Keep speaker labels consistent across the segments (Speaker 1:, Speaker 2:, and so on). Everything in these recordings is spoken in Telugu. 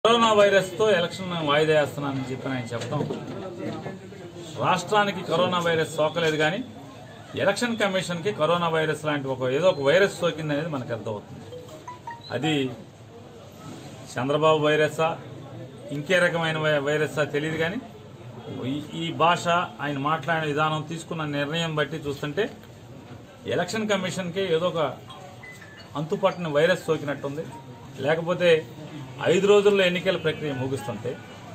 Speaker 1: కరోనా వైరస్తో ఎలక్షన్ వాయిదా వేస్తున్నానని చెప్పి ఆయన చెప్పడం రాష్ట్రానికి కరోనా వైరస్ సోకలేదు కానీ ఎలక్షన్ కమిషన్కి కరోనా వైరస్ లాంటి ఒక ఏదో ఒక వైరస్ సోకింది అనేది మనకు అర్థమవుతుంది అది చంద్రబాబు వైరసా ఇంకే రకమైన వై- వైరసా తెలియదు కానీ ఈ- ఈ భాష ఆయన మాట్లాడిన విధానం తీసుకున్న నిర్ణయం బట్టి చూస్తుంటే ఎలక్షన్ కమిషన్కి ఏదో ఒక అంతుపట్టిన వైరస్ సోకినట్టుంది లేకపోతే ఐదు రోజుల్లో ఎన్నికల ప్రక్రియ ముగుస్తుంటే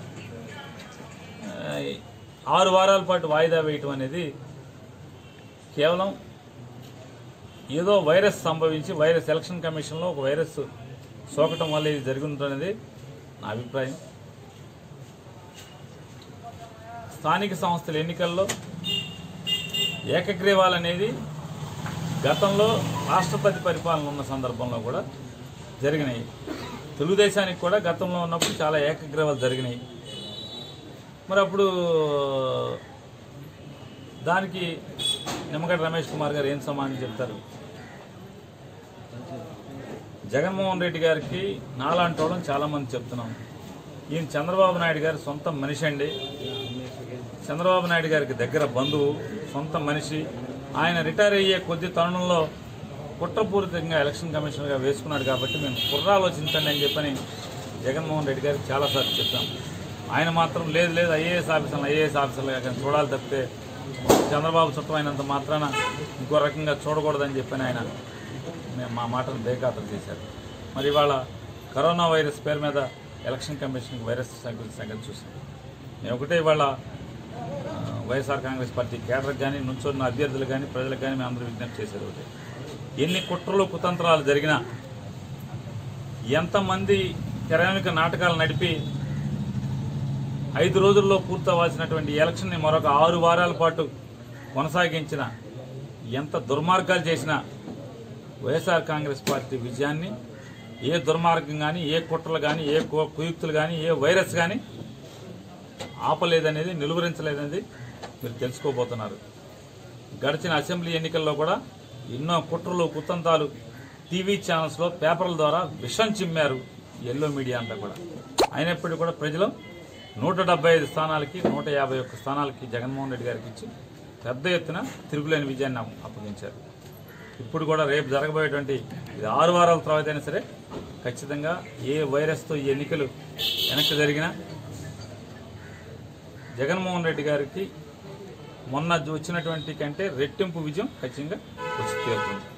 Speaker 1: ఆ, ఆరు వారాల పాటు వాయిదా వేయటం అనేది కేవలం ఏదో వైరస్ సంభవించి వైరస్ ఎలక్షన్ కమిషన్లో ఒక వైరస్ సోకటం వల్ల ఇది జరుగుతుందనేది నా అభిప్రాయం స్థానిక సంస్థల ఎన్నికల్లో ఏకగ్రీవాలు అనేది గతంలో రాష్ట్రపతి పరిపాలన ఉన్న సందర్భంలో కూడా జరిగినాయి తెలుగుదేశానికి కూడా గతంలో ఉన్నప్పుడు చాలా ఏకగ్రీవాలు జరిగినాయి మరి అప్పుడు దానికి నిమ్మగడ్డ రమేష్ కుమార్ గారు ఏం సమాధానం చెప్తారు జగన్మోహన్ రెడ్డి గారికి నాలాంటి వాళ్ళని చాలామంది చెప్తున్నాం ఈయన చంద్రబాబు నాయుడు గారి సొంత మనిషి అండి చంద్రబాబు నాయుడు గారికి దగ్గర బంధువు సొంత మనిషి ఆయన రిటైర్ అయ్యే కొద్ది తరుణంలో కుట్రపూరితంగా ఎలక్షన్ కమిషనర్గా వేసుకున్నాడు కాబట్టి మేము కుర్రాలోచించండి అని చెప్పని జగన్మోహన్ రెడ్డి గారికి చాలాసార్లు చెప్పాం ఆయన మాత్రం లేదు లేదు ఐఏఎస్ ఆఫీసర్లు ఐఏఎస్ ఆఫీసర్లుగా కానీ చూడాలి తప్పితే చంద్రబాబు చుట్టం అయినంత మాత్రాన ఇంకో రకంగా చూడకూడదని చెప్పని ఆయన మేము మా మాటను బేఖాతరు చేశారు మరి ఇవాళ కరోనా వైరస్ పేరు మీద ఎలక్షన్ కమిషన్కి వైరస్ సంగతి సంగతి చూసాం నేను ఒకటే ఇవాళ ఆ, వైఎస్ఆర్ కాంగ్రెస్ పార్టీ కేడర్కి కానీ నుంచున్న అభ్యర్థులు కానీ ప్రజలకు కానీ మేము అందరూ విజ్ఞప్తి చేసేది ఒకటే ఎన్ని కుట్రలు కుతంత్రాలు జరిగినా ఎంతమంది తెరామిక నాటకాలు నడిపి ఐదు రోజుల్లో పూర్తవ్వాల్సినటువంటి ఎలక్షన్ని మరొక ఆరు వారాల పాటు కొనసాగించిన ఎంత దుర్మార్గాలు చేసినా వైఎస్ఆర్ కాంగ్రెస్ పార్టీ విజయాన్ని ఏ దుర్మార్గం కానీ ఏ కుట్రలు కానీ ఏ కు- కుయుక్తులు కానీ ఏ వైరస్ కానీ ఆపలేదనేది నిలువరించలేదనేది మీరు తెలుసుకోబోతున్నారు గడిచిన అసెంబ్లీ ఎన్నికల్లో కూడా ఎన్నో కుట్రలు కుతంతాలు టీవీ ఛానల్స్లో పేపర్ల ద్వారా విషం చిమ్మారు ఎల్లో మీడియా అంతా కూడా అయినప్పటికీ కూడా ప్రజలు నూట డెబ్బై ఐదు స్థానాలకి నూట యాభై ఒక్క స్థానాలకి జగన్మోహన్ రెడ్డి గారికి ఇచ్చి పెద్ద ఎత్తున తిరుగులేని విజయాన్ని అప్- అప్పగించారు ఇప్పుడు కూడా రేపు జరగబోయేటువంటి ఇది ఆరు వారాల తర్వాత అయినా సరే ఖచ్చితంగా ఏ వైరస్తో ఈ ఎన్నికలు వెనక్కి జరిగినా జగన్మోహన్ రెడ్డి గారికి మొన్న వచ్చినటువంటి కంటే రెట్టింపు విజయం ఖచ్చితంగా వచ్చి తీరుతుంది